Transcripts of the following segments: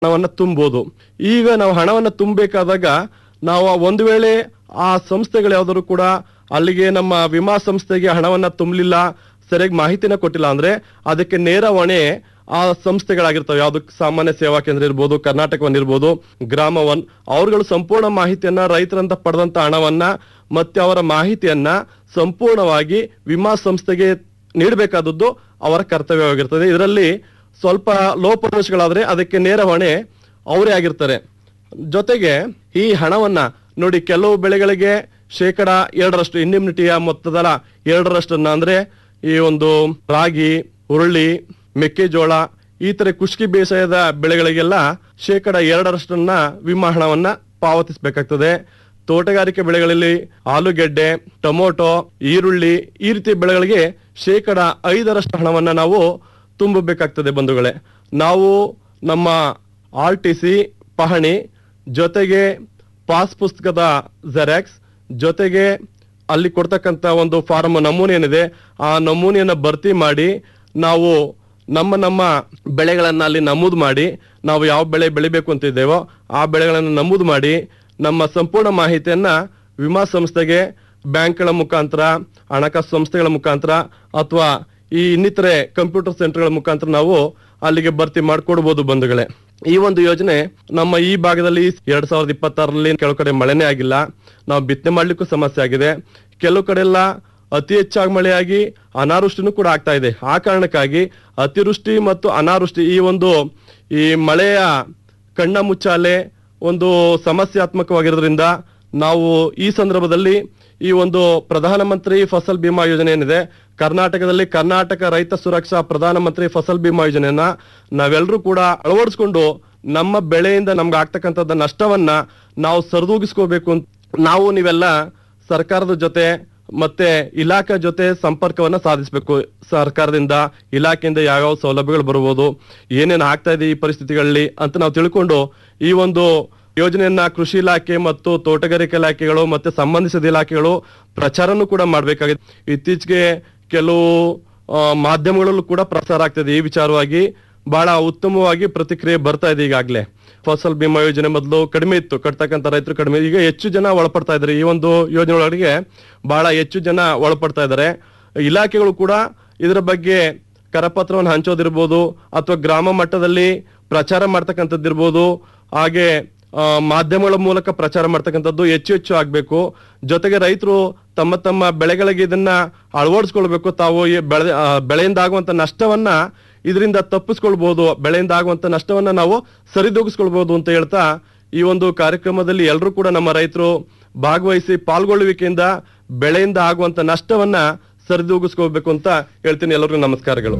ಹಣವನ್ನ ತುಂಬಬಹುದು ಈಗ ನಾವು ಹಣವನ್ನ ತುಂಬಬೇಕಾದಾಗ ನಾವು ಆ ಒಂದು ವೇಳೆ ಆ ಸಂಸ್ಥೆಗಳು ಯಾವ್ದಾದ್ರು ಕೂಡ ಅಲ್ಲಿಗೆ ನಮ್ಮ ವಿಮಾ ಸಂಸ್ಥೆಗೆ ಹಣವನ್ನ ತುಂಬಲಿಲ್ಲ ಸರಿಯಾಗಿ ಮಾಹಿತಿನ ಕೊಟ್ಟಿಲ್ಲ ಅಂದ್ರೆ ಅದಕ್ಕೆ ನೇರ ಹೊಣೆ ಆ ಸಂಸ್ಥೆಗಳಾಗಿರ್ತವೆ ಯಾವ್ದು ಸಾಮಾನ್ಯ ಸೇವಾ ಕೇಂದ್ರ ಇರ್ಬೋದು ಕರ್ನಾಟಕ ಒನ್ ಇರ್ಬೋದು ಗ್ರಾಮ ಒನ್ ಅವ್ರುಗಳು ಸಂಪೂರ್ಣ ಮಾಹಿತಿಯನ್ನ ರೈತರಂತ ಪಡೆದಂತ ಹಣವನ್ನ ಮತ್ತೆ ಅವರ ಮಾಹಿತಿಯನ್ನ ಸಂಪೂರ್ಣವಾಗಿ ವಿಮಾ ಸಂಸ್ಥೆಗೆ ನೀಡಬೇಕಾದದ್ದು ಅವರ ಕರ್ತವ್ಯವಾಗಿರ್ತದೆ ಇದರಲ್ಲಿ ಸ್ವಲ್ಪ ಲೋಪದೋಷಗಳಾದ್ರೆ ಅದಕ್ಕೆ ನೇರ ಹೊಣೆ ಅವರೇ ಆಗಿರ್ತಾರೆ ಜೊತೆಗೆ ಈ ಹಣವನ್ನ ನೋಡಿ ಕೆಲವು ಬೆಳೆಗಳಿಗೆ ಶೇಕಡ ಎರಡರಷ್ಟು ಇಂಡಿಮ್ನಿಟಿಯ ಮೊತ್ತದ ಎರಡರಷ್ಟನ್ನ ಅಂದ್ರೆ ಈ ಒಂದು ರಾಗಿ ಹುರುಳಿ ಮೆಕ್ಕೆಜೋಳ ಈ ತರ ಕುಷ್ಕಿ ಬೇಸಾಯದ ಬೆಳೆಗಳಿಗೆಲ್ಲ ಶೇಕಡ ಎರಡರಷ್ಟನ್ನ ವಿಮಾ ಹಣವನ್ನ ಪಾವತಿಸಬೇಕಾಗ್ತದೆ ತೋಟಗಾರಿಕೆ ಬೆಳೆಗಳಲ್ಲಿ ಆಲೂಗೆಡ್ಡೆ ಟೊಮೊಟೊ ಈರುಳ್ಳಿ ಈ ರೀತಿ ಬೆಳೆಗಳಿಗೆ ಶೇಕಡ ಐದರಷ್ಟು ಹಣವನ್ನ ನಾವು ತುಂಬಬೇಕಾಗ್ತದೆ ಬಂಧುಗಳೇ ನಾವು ನಮ್ಮ ಆರ್ ಟಿ ಸಿ ಪಹಣಿ ಜೊತೆಗೆ ಪಾಸ್ ಪುಸ್ತಕದ ಜೆರಾಕ್ಸ್ ಜೊತೆಗೆ ಅಲ್ಲಿ ಕೊಡ್ತಕ್ಕಂತ ಒಂದು ಫಾರ್ಮ್ ನಮೂನೆ ಏನಿದೆ ಆ ನಮೂನೆಯನ್ನ ಭರ್ತಿ ಮಾಡಿ ನಾವು ನಮ್ಮ ನಮ್ಮ ಬೆಳೆಗಳನ್ನ ಅಲ್ಲಿ ನಮೂದು ಮಾಡಿ ನಾವು ಯಾವ ಬೆಳೆ ಬೆಳಿಬೇಕು ಅಂತಿದ್ದೇವೋ ಆ ಬೆಳೆಗಳನ್ನು ನಮೂದು ಮಾಡಿ ನಮ್ಮ ಸಂಪೂರ್ಣ ಮಾಹಿತಿಯನ್ನ ವಿಮಾ ಸಂಸ್ಥೆಗೆ ಬ್ಯಾಂಕ್ಗಳ ಮುಖಾಂತರ ಹಣಕಾಸು ಸಂಸ್ಥೆಗಳ ಮುಖಾಂತರ ಅಥವಾ ಈ ಇನ್ನಿತರೆ ಕಂಪ್ಯೂಟರ್ ಸೆಂಟರ್ಗಳ ಮುಖಾಂತರ ನಾವು ಅಲ್ಲಿಗೆ ಭರ್ತಿ ಮಾಡಿಕೊಡ್ಬೋದು ಬಂಧುಗಳೇ ಈ ಒಂದು ಯೋಜನೆ ನಮ್ಮ ಈ ಭಾಗದಲ್ಲಿ ಎರಡ್ ಸಾವಿರದ ಇಪ್ಪತ್ತಾರರಲ್ಲಿ ಕೆಲವು ಕಡೆ ಮಳೆನೇ ಆಗಿಲ್ಲ ನಾವು ಬಿತ್ತನೆ ಮಾಡ್ಲಿಕ್ಕೂ ಸಮಸ್ಯೆ ಆಗಿದೆ ಕೆಲವು ಕಡೆ ಎಲ್ಲ ಅತಿ ಹೆಚ್ಚಾಗಿ ಮಳೆಯಾಗಿ ಅನಾವೃಷ್ಟಿನೂ ಕೂಡ ಆಗ್ತಾ ಇದೆ ಆ ಕಾರಣಕ್ಕಾಗಿ ಅತಿವೃಷ್ಟಿ ಮತ್ತು ಅನಾವೃಷ್ಟಿ ಈ ಒಂದು ಈ ಮಳೆಯ ಕಣ್ಣ ಮುಚ್ಚಾಲೆ ಒಂದು ಸಮಸ್ಯಾತ್ಮಕವಾಗಿರೋದ್ರಿಂದ ನಾವು ಈ ಸಂದರ್ಭದಲ್ಲಿ ಈ ಒಂದು ಪ್ರಧಾನಮಂತ್ರಿ ಫಸಲ್ ಬಿಮಾ ಯೋಜನೆ ಏನಿದೆ ಕರ್ನಾಟಕದಲ್ಲಿ ಕರ್ನಾಟಕ ರೈತ ಸುರಕ್ಷಾ ಪ್ರಧಾನಮಂತ್ರಿ ಫಸಲ್ ಬಿಮಾ ಯೋಜನೆಯನ್ನ ನಾವೆಲ್ಲರೂ ಕೂಡ ಅಳವಡಿಸ್ಕೊಂಡು ನಮ್ಮ ಬೆಳೆಯಿಂದ ನಮ್ಗೆ ಆಗ್ತಕ್ಕಂಥದ್ದು ನಷ್ಟವನ್ನ ನಾವು ಸರಿದೂಗಿಸ್ಕೋಬೇಕು ಅಂತ ನಾವು ನೀವೆಲ್ಲ ಸರ್ಕಾರದ ಜೊತೆ ಮತ್ತೆ ಇಲಾಖೆ ಜೊತೆ ಸಂಪರ್ಕವನ್ನ ಸಾಧಿಸಬೇಕು ಸರ್ಕಾರದಿಂದ ಇಲಾಖೆಯಿಂದ ಯಾವ್ಯಾವ ಸೌಲಭ್ಯಗಳು ಬರ್ಬೋದು ಏನೇನು ಆಗ್ತಾ ಇದೆ ಈ ಪರಿಸ್ಥಿತಿಗಳಲ್ಲಿ ಅಂತ ನಾವು ತಿಳ್ಕೊಂಡು ಈ ಒಂದು ಯೋಜನೆಯನ್ನ ಕೃಷಿ ಇಲಾಖೆ ಮತ್ತು ತೋಟಗಾರಿಕೆ ಇಲಾಖೆಗಳು ಮತ್ತೆ ಸಂಬಂಧಿಸಿದ ಇಲಾಖೆಗಳು ಪ್ರಚಾರನೂ ಕೂಡ ಮಾಡಬೇಕಾಗಿದೆ ಇತ್ತೀಚೆಗೆ ಕೆಲವು ಆ, ಮಾಧ್ಯಮಗಳಲ್ಲೂ ಕೂಡ ಪ್ರಸಾರ ಆಗ್ತದೆ ಈ ವಿಚಾರವಾಗಿ ಬಹಳ ಉತ್ತಮವಾಗಿ ಪ್ರತಿಕ್ರಿಯೆ ಬರ್ತಾ ಇದೆ ಈಗಾಗಲೇ ಫಸಲ್ ಬಿಮಾ ಯೋಜನೆ ಮೊದಲು ಕಡಿಮೆ ಇತ್ತು ಕಟ್ತಕ್ಕಂಥ ರೈತರು ಕಡಿಮೆ ಈಗ ಹೆಚ್ಚು ಜನ ಒಳಪಡ್ತಾ ಇದ್ದಾರೆ ಈ ಒಂದು ಯೋಜನೆ ಒಳಗೆ ಬಹಳ ಹೆಚ್ಚು ಜನ ಒಳಪಡ್ತಾ ಇದ್ದಾರೆ ಇಲಾಖೆಗಳು ಕೂಡ ಇದರ ಬಗ್ಗೆ ಕರಪತ್ರವನ್ನು ಹಂಚೋದಿರ್ಬೋದು ಅಥವಾ ಗ್ರಾಮ ಮಟ್ಟದಲ್ಲಿ ಪ್ರಚಾರ ಮಾಡ್ತಕ್ಕಂಥದ್ದಿರ್ಬೋದು ಹಾಗೆ ಆ, ಮಾಧ್ಯಮಗಳ ಮೂಲಕ ಪ್ರಚಾರ ಮಾಡ್ತಕ್ಕಂಥದ್ದು ಹೆಚ್ಚು ಹೆಚ್ಚು ಆಗ್ಬೇಕು ಜೊತೆಗೆ ರೈತರು ತಮ್ಮ ತಮ್ಮ ಬೆಳೆಗಳಿಗೆ ಇದನ್ನ ಅಳವಡಿಸ್ಕೊಳ್ಬೇಕು ತಾವು ಈ ಬೆಳೆ ಆ, ಬೆಳೆಯಿಂದ ಆಗುವಂತ ನಷ್ಟವನ್ನ ಇದರಿಂದ ತಪ್ಪಿಸ್ಕೊಳ್ಬಹುದು ಬೆಳೆಯಿಂದ ಆಗುವಂತ ನಷ್ಟವನ್ನ ನಾವು ಸರಿದೂಗಿಸ್ಕೊಳ್ಬಹುದು ಅಂತ ಹೇಳ್ತಾ ಈ ಒಂದು ಕಾರ್ಯಕ್ರಮದಲ್ಲಿ ಎಲ್ಲರೂ ಕೂಡ ನಮ್ಮ ರೈತರು ಭಾಗವಹಿಸಿ ಪಾಲ್ಗೊಳ್ಳುವಿಕೆಯಿಂದ ಬೆಳೆಯಿಂದ ಆಗುವಂತ ನಷ್ಟವನ್ನ ಸರಿದೂಗಿಸ್ಕೋಬೇಕು ಅಂತ ಹೇಳ್ತೀನಿ ಎಲ್ಲರಿಗೂ ನಮಸ್ಕಾರಗಳು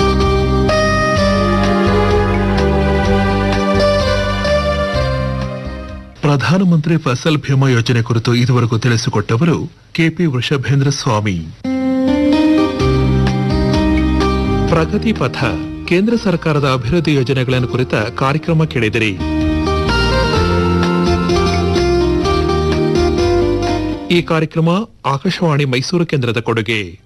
ಪ್ರಧಾನಮಂತ್ರಿ ಫಸಲ್ ಭೀಮಾ ಯೋಜನೆ ಕುರಿತು ಇದುವರೆಗೂ ತಿಳಿಸಿಕೊಟ್ಟವರು ಕೆಪಿ ವೃಷಭೇಂದ್ರ ಸ್ವಾಮಿ ಪ್ರಗತಿ ಪಥ ಕೇಂದ್ರ ಸರ್ಕಾರದ ಅಭಿವೃದ್ಧಿ ಯೋಜನೆಗಳನ್ನು ಕುರಿತ ಕಾರ್ಯಕ್ರಮ ಕೇಳಿದಿರಿ ಈ ಕಾರ್ಯಕ್ರಮ ಆಕಾಶವಾಣಿ ಮೈಸೂರು ಕೇಂದ್ರದ ಕೊಡುಗೆ